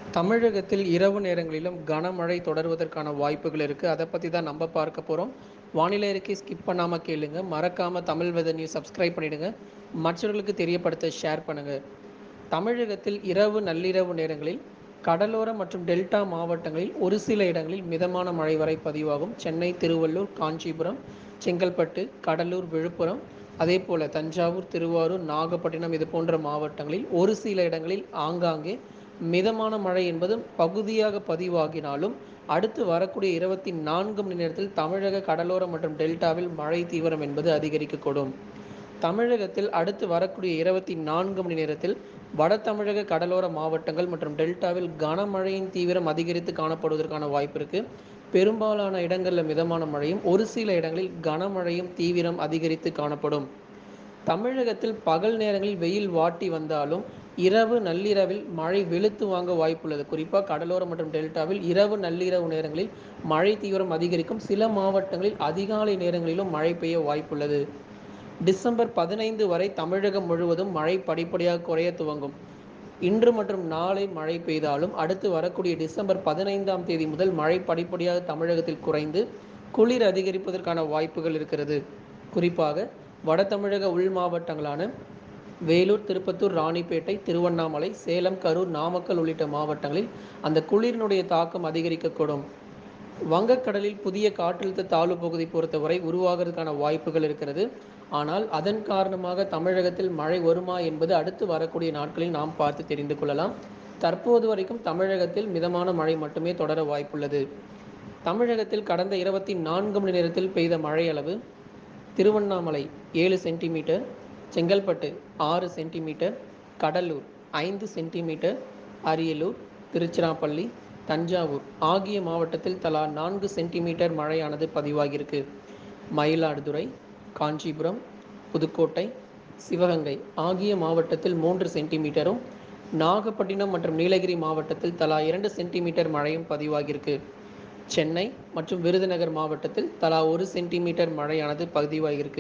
தமிழகத்தில் இரவு நேரங்களிலும் கனமழை தொடர்வதற்கான வாய்ப்புகள் இருக்குது அதை பற்றி தான் நம்ம பார்க்க போகிறோம் வானிலை அறிக்கை ஸ்கிப் பண்ணாமல் கேளுங்க மறக்காமல் தமிழ் வெதர் நியூஸ் சப்ஸ்கிரைப் பண்ணிடுங்க மற்றவர்களுக்கு தெரியப்படுத்த ஷேர் பண்ணுங்கள் தமிழகத்தில் இரவு நள்ளிரவு நேரங்களில் கடலோர மற்றும் டெல்டா மாவட்டங்களில் ஒரு சில இடங்களில் மிதமான மழை வரை பதிவாகும் சென்னை திருவள்ளூர் காஞ்சிபுரம் செங்கல்பட்டு கடலூர் விழுப்புரம் அதே போல தஞ்சாவூர் திருவாரூர் நாகப்பட்டினம் இது போன்ற மாவட்டங்களில் ஒரு சில இடங்களில் ஆங்காங்கே மிதமான மழை என்பது பகுதியாக பதிவாகினாலும் அடுத்து வரக்கூடிய இருபத்தி நான்கு மணி நேரத்தில் தமிழக கடலோரம் மற்றும் டெல்டாவில் மழை தீவிரம் என்பது அதிகரிக்கக்கூடும் தமிழகத்தில் அடுத்து வரக்கூடிய இருபத்தி நான்கு மணி நேரத்தில் வட தமிழக கடலோர மாவட்டங்கள் மற்றும் டெல்டாவில் கனமழையின் தீவிரம் அதிகரித்து காணப்படுவதற்கான வாய்ப்பு இருக்கு பெரும்பாலான இடங்களில் மிதமான மழையும் ஒரு சில இடங்களில் கனமழையும் தீவிரம் அதிகரித்து காணப்படும் தமிழகத்தில் பகல் நேரங்களில் வெயில் வாட்டி வந்தாலும் இரவு நள்ளிரவில் மழை வெளுத்து வாங்க வாய்ப்புள்ளது குறிப்பாக கடலோரம் மற்றும் டெல்டாவில் இரவு நள்ளிரவு நேரங்களில் மழை தீவிரம் அதிகரிக்கும் சில மாவட்டங்களில் அதிகாலை நேரங்களிலும் மழை பெய்ய வாய்ப்புள்ளது டிசம்பர் பதினைந்து வரை தமிழகம் முழுவதும் மழை படிப்படியாக குறைய துவங்கும் இன்று மற்றும் நாளை மழை பெய்தாலும் அடுத்து வரக்கூடிய டிசம்பர் பதினைந்தாம் தேதி முதல் மழை படிப்படியாக தமிழகத்தில் குறைந்து குளிர் அதிகரிப்பதற்கான வாய்ப்புகள் இருக்கிறது குறிப்பாக வட தமிழக உள் மாவட்டங்களான வேலூர் திருப்பத்தூர் ராணிப்பேட்டை திருவண்ணாமலை சேலம் கரூர் நாமக்கல் உள்ளிட்ட மாவட்டங்களில் அந்த குளிரினுடைய தாக்கம் அதிகரிக்கக்கூடும் வங்கக்கடலில் புதிய காற்றழுத்த தாழ்வு பகுதி பொறுத்தவரை உருவாகிறதுக்கான வாய்ப்புகள் இருக்கிறது ஆனால் அதன் காரணமாக தமிழகத்தில் மழை வருமா என்பது அடுத்து வரக்கூடிய நாட்களில் நாம் பார்த்து தெரிந்து கொள்ளலாம் தற்போது வரைக்கும் தமிழகத்தில் மிதமான மழை மட்டுமே தொடர வாய்ப்புள்ளது தமிழகத்தில் கடந்த இருபத்தி நான்கு மணி நேரத்தில் பெய்த மழை அளவு திருவண்ணாமலை ஏழு சென்டிமீட்டர் செங்கல்பட்டு ஆறு சென்டிமீட்டர் கடலூர் ஐந்து சென்டிமீட்டர் அரியலூர் திருச்சிராப்பள்ளி தஞ்சாவூர் ஆகிய மாவட்டத்தில் தலா நான்கு சென்டிமீட்டர் மழையானது பதிவாகியிருக்கு மயிலாடுதுறை காஞ்சிபுரம் புதுக்கோட்டை சிவகங்கை ஆகிய மாவட்டத்தில் மூன்று சென்டிமீட்டரும் நாகப்பட்டினம் மற்றும் நீலகிரி மாவட்டத்தில் தலா இரண்டு சென்டிமீட்டர் மழையும் பதிவாகியிருக்கு சென்னை மற்றும் விருதுநகர் மாவட்டத்தில் தலா ஒரு சென்டிமீட்டர் மழையானது பதிவாகியிருக்கு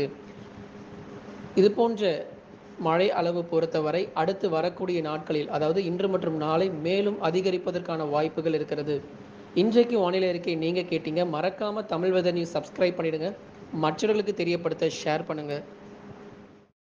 இது போன்ற மழை அளவு பொறுத்தவரை அடுத்து வரக்கூடிய நாட்களில் அதாவது இன்று மற்றும் நாளை மேலும் அதிகரிப்பதற்கான வாய்ப்புகள் இருக்கிறது இன்றைக்கு வானிலை அறிக்கை நீங்கள் கேட்டீங்க மறக்காமல் தமிழ் வெதர் நியூஸ் சப்ஸ்கிரைப் பண்ணிடுங்க மற்றவர்களுக்கு தெரியப்படுத்த ஷேர் பண்ணுங்கள்